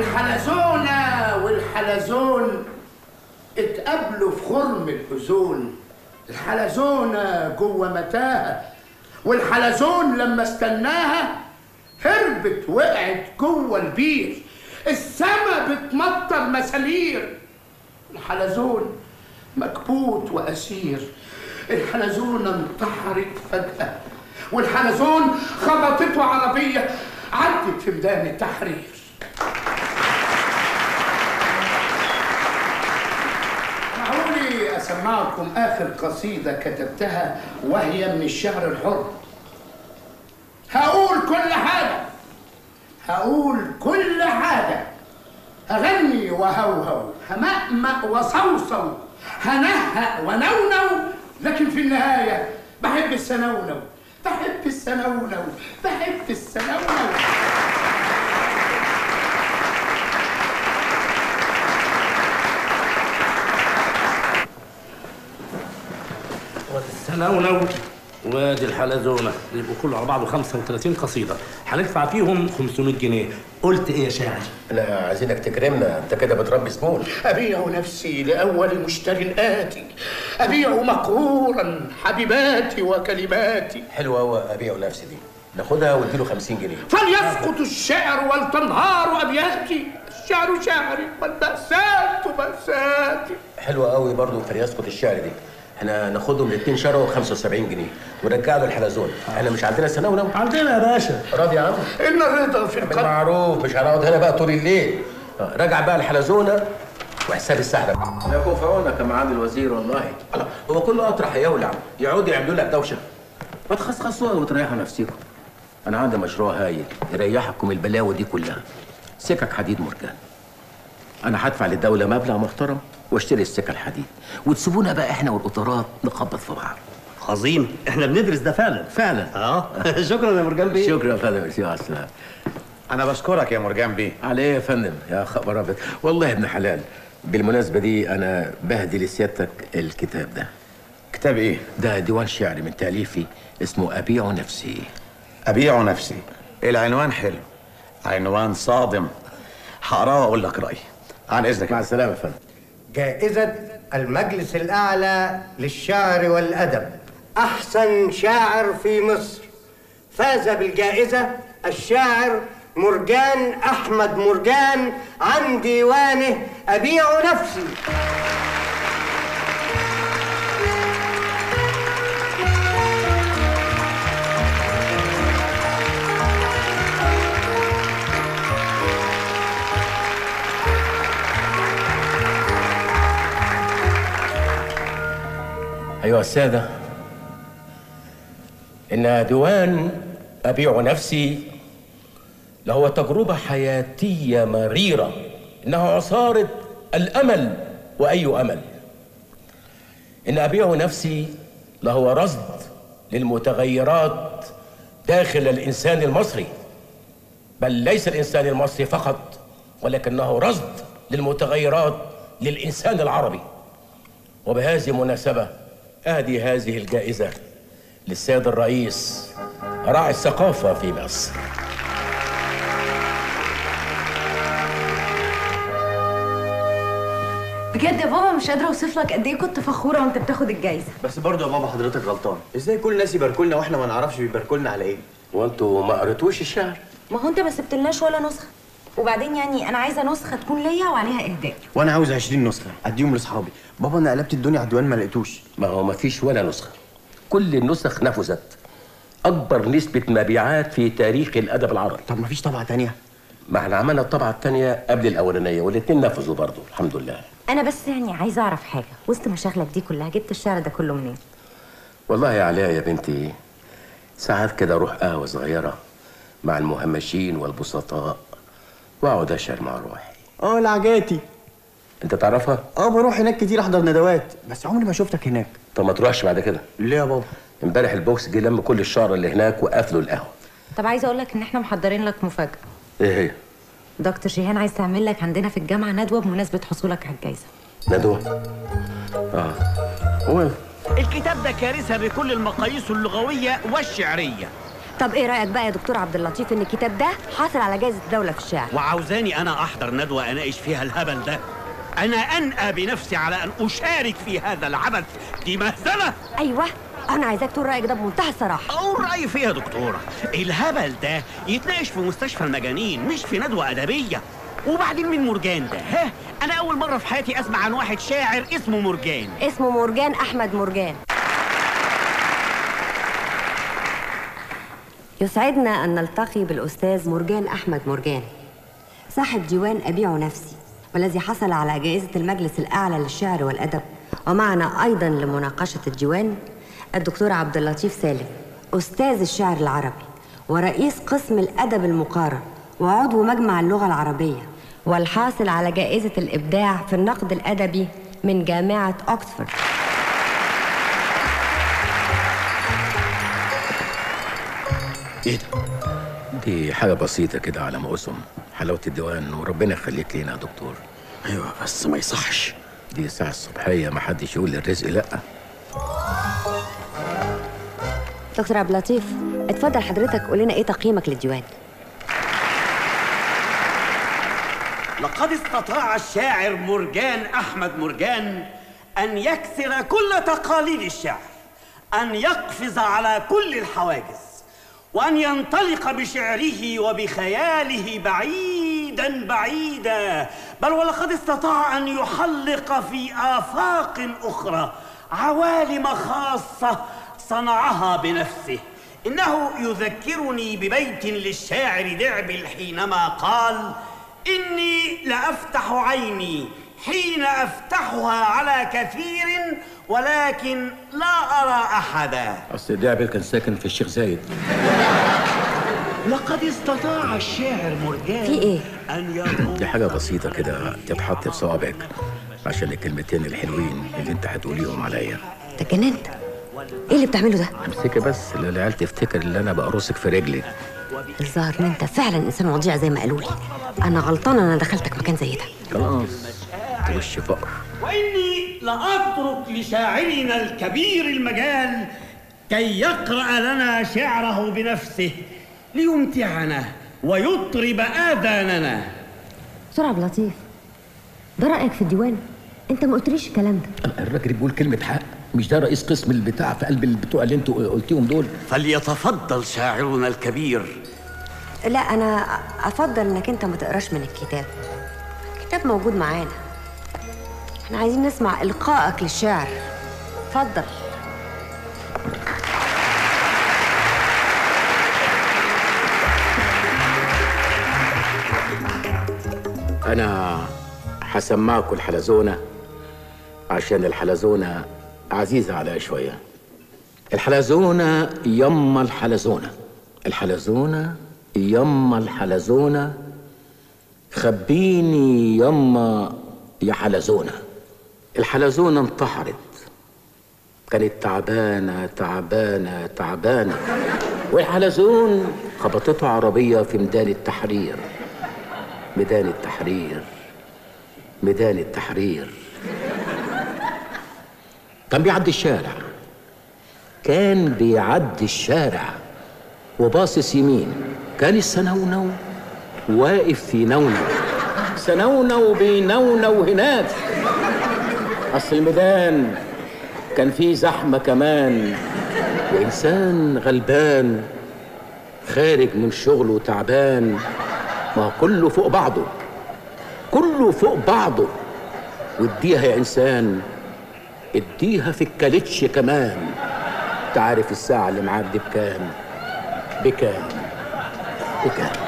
الحلزونة والحلزون اتقابلوا في خرم الأذون الحلزونة جوه متاهة والحلزون لما استناها هربت وقعت جوه البير السما بتمطر مسالير الحلزون مكبوت وأسير الحلزونة انتحرت فجأة والحلزون خبطته عربية عدت في ميدان التحرير معقولي أسمعكم آخر قصيدة كتبتها وهي من الشعر الحر هقول كل حاجة هقول كل حاجة هغني وهوهو همأمأ وصوصو هنهأ ونونو لكن في النهاية بحب السنونو بحب السنونو بحب السنونو السنونو وادي الحلزونه يبقوا كله على بعضه 35 قصيده هندفع فيهم 500 جنيه قلت ايه يا شاعر احنا عايزينك تكرمنا انت كده بتربي زبون أبيع نفسي لأول مشتر آتي أبيع مقهورا حبيباتي وكلماتي حلوه قوي ابيع نفسي دي ناخدها واديله 50 جنيه فليسقط الشعر ولتنهار أبياتي الشعر شعري والمأساة مأساتي حلوه قوي برضه في يسقط الشعر دي احنا ناخدهم الاثنين شروا 75 جنيه ونرجع له الحلزون احنا مش عندنا سنه عندنا يا باشا راضي يا عم إن الرضا في القلب بالمعروف مش هنقعد هنا بقى طول الليل آه، راجع بقى الحلزونه وحساب السحب لا يكون في عونك يا معالي الوزير والله الله هو كله اطرح يولع يقعدوا يعملوا لك دوشه ما تخصخصوها وتريحوا نفسكم انا عندي مشروع هايل يريحكم من البلاوي دي كلها سكك حديد مرجان انا هدفع للدوله مبلغ محترم واشتري السكه الحديد وتسيبونا بقى احنا والقطارات نخبط في بعض عظيم احنا بندرس ده فعلا فعلا اه شكرا يا مرجان بيه شكرا يا فندم ميرسي على السلامه انا بشكرك يا مرجان بيه على ايه يا فندم يا خبر ابيض والله يا ابن حلال بالمناسبه دي انا بهدي لسيادتك الكتاب ده كتاب ايه ده ديوان شعر من تاليفي اسمه ابيع نفسي ابيع نفسي العنوان حلو عنوان صادم هقراه واقول لك رايي عن اذنك مع السلامه يا فندم جائزة المجلس الأعلى للشعر والأدب أحسن شاعر في مصر فاز بالجائزة الشاعر مرجان أحمد مرجان عن ديوانه أبيع نفسي أيها السادة إن ديوان أبيع نفسي لهو تجربة حياتية مريرة إنها عصارة الأمل وأي أمل إن أبيع نفسي لهو رصد للمتغيرات داخل الإنسان المصري بل ليس الإنسان المصري فقط ولكنه رصد للمتغيرات للإنسان العربي وبهذه المناسبة أهدي هذه الجائزة للسيد الرئيس راعي الثقافة في مصر بجد يا بابا مش قادره اوصف لك قد ايه كنت فخوره وانت بتاخد الجايزه بس برضه يا بابا حضرتك غلطان ازاي كل الناس يباركوا لنا واحنا ما نعرفش بيباركوا لنا على ايه وانتوا ما قريتوش الشعر ما هو انت ما سبتلناش ولا نسخه وبعدين يعني انا عايزه نسخه تكون ليا وعليها اهداء وانا عاوز 20 نسخه اديهم لاصحابي بابا انا قلبت الدنيا على الديوان ما لقيتوش ما هو ما فيش ولا نسخة كل النسخ نفذت أكبر نسبة مبيعات في تاريخ الأدب العربي طب ما فيش طبعه تانية ما احنا عملنا الطبعة الثانية قبل الأولانية والاتنين نفذوا برضه الحمد لله انا بس يعني عايزه اعرف حاجه وسط مشاغلك دي كلها جبت الشعر ده كله منين والله يا علاء يا بنتي ساعات كده أروح قهوة صغيرة مع المهمشين والبسطاء وأقعد أشعر مع روحي اه العجاتي أنت تعرفها؟ اه بروح هناك كتير احضر ندوات بس عمري ما شفتك هناك طب ما تروحش بعد كده ليه يا بابا امبارح البوكس جه لم كل الشعر اللي هناك وقفلوا القهوة طب عايزه اقول لك ان احنا محضرين لك مفاجاه إيه هي؟ دكتور جيهان عايز تعمل لك عندنا في الجامعه ندوه بمناسبه حصولك على الجائزه ندوة اه هو الكتاب ده كارثة بكل المقاييس اللغوية والشعرية طب ايه رايك بقى يا دكتور عبد اللطيف ان الكتاب ده حاصل على جائزه الدوله في الشعر وعاوزاني انا احضر ندوه اناقش فيها الهبل ده انا انأى بنفسي على ان اشارك في هذا العبث دي مهزله ايوه انا عايزاك تقول رايك ده بمنتهى الصراحه اقول رايي فيها يا دكتوره الهبل ده يتناقش في مستشفى المجانين مش في ندوه ادبيه وبعدين مين مرجان ده ها انا اول مره في حياتي اسمع عن واحد شاعر اسمه مرجان اسمه مرجان احمد مرجان يسعدنا ان نلتقي بالاستاذ مرجان احمد مرجان صاحب ديوان ابيع نفسي والذي حصل على جائزه المجلس الاعلى للشعر والادب ومعنا ايضا لمناقشه الديوان الدكتور عبد اللطيف سالم استاذ الشعر العربي ورئيس قسم الادب المقارن وعضو مجمع اللغه العربيه والحاصل على جائزه الابداع في النقد الادبي من جامعه اوكسفورد ايه ده؟ دي حاجة بسيطة كده على ما أسم حلاوة الديوان وربنا يخليك لينا يا دكتور ايوه بس ما يصحش دي الساعة الصبحية ما حدش يقول للرزق لأ دكتور عبد اللطيف اتفضل حضرتك قول لنا ايه تقييمك للديوان لقد استطاع الشاعر مرجان احمد مرجان ان يكسر كل تقاليد الشعر ان يقفز على كل الحواجز وان ينطلق بشعره وبخياله بعيدا بعيدا بل ولقد استطاع ان يحلق في افاق اخرى عوالم خاصه صنعها بنفسه انه يذكرني ببيت للشاعر دعبل حينما قال اني لافتح عيني حين افتحها على كثير ولكن لا ارى احدا أصل دعبل كان ساكن في الشيخ زايد لقد استطاع الشاعر مرجان في ايه ان يقول دي حاجة بسيطة كده تتحط في صوابعك عشان الكلمتين الحلوين اللي انت هتقوليهم عليا ده جننت ايه اللي بتعمله ده امسكي بس لا العيال تفتكر ان انا بقرصك في رجلي الظاهر ان انت فعلا انسان وضيع زي ما قالوا لي انا غلطانه انا دخلتك مكان زي ده خلاص انت وش فقر واني لاترك لشاعرنا الكبير المجال كي يقرا لنا شعره بنفسه ليمتعنا ويطرب اذاننا دكتور عبد اللطيف ده رايك في الديوان انت ما قلتليش الكلام ده الراجل بيقول كلمة حق مش ده رئيس قسم البتاع في قلب البتوع اللي انتوا قلتيهم دول فليتفضل شاعرنا الكبير لا انا افضل انك انت ما تقراش من الكتاب الكتاب موجود معانا احنا عايزين نسمع القائك للشعر اتفضل انا هسمعكوا الحلزونة عشان الحلزونة عزيزة عليا شوية الحلزونة يما الحلزونة الحلزونة يما الحلزونة خبيني يما يا حلزونة الحلزونة انتحرت كانت تعبانة تعبانة تعبانة والحلزون خبطته عربية في ميدان التحرير ميدان التحرير ميدان التحرير كان بيعدي الشارع كان بيعدي الشارع وباصص يمين كان السنونو واقف في نونو سنونو بينونو هناك اصل الميدان كان فيه زحمه كمان وانسان غلبان خارج من شغله تعبان ما هو كله فوق بعضه كله فوق بعضه واديها يا انسان اديها في الكالتش كمان تعرف الساعة اللي معاك دي بكام بكام بكام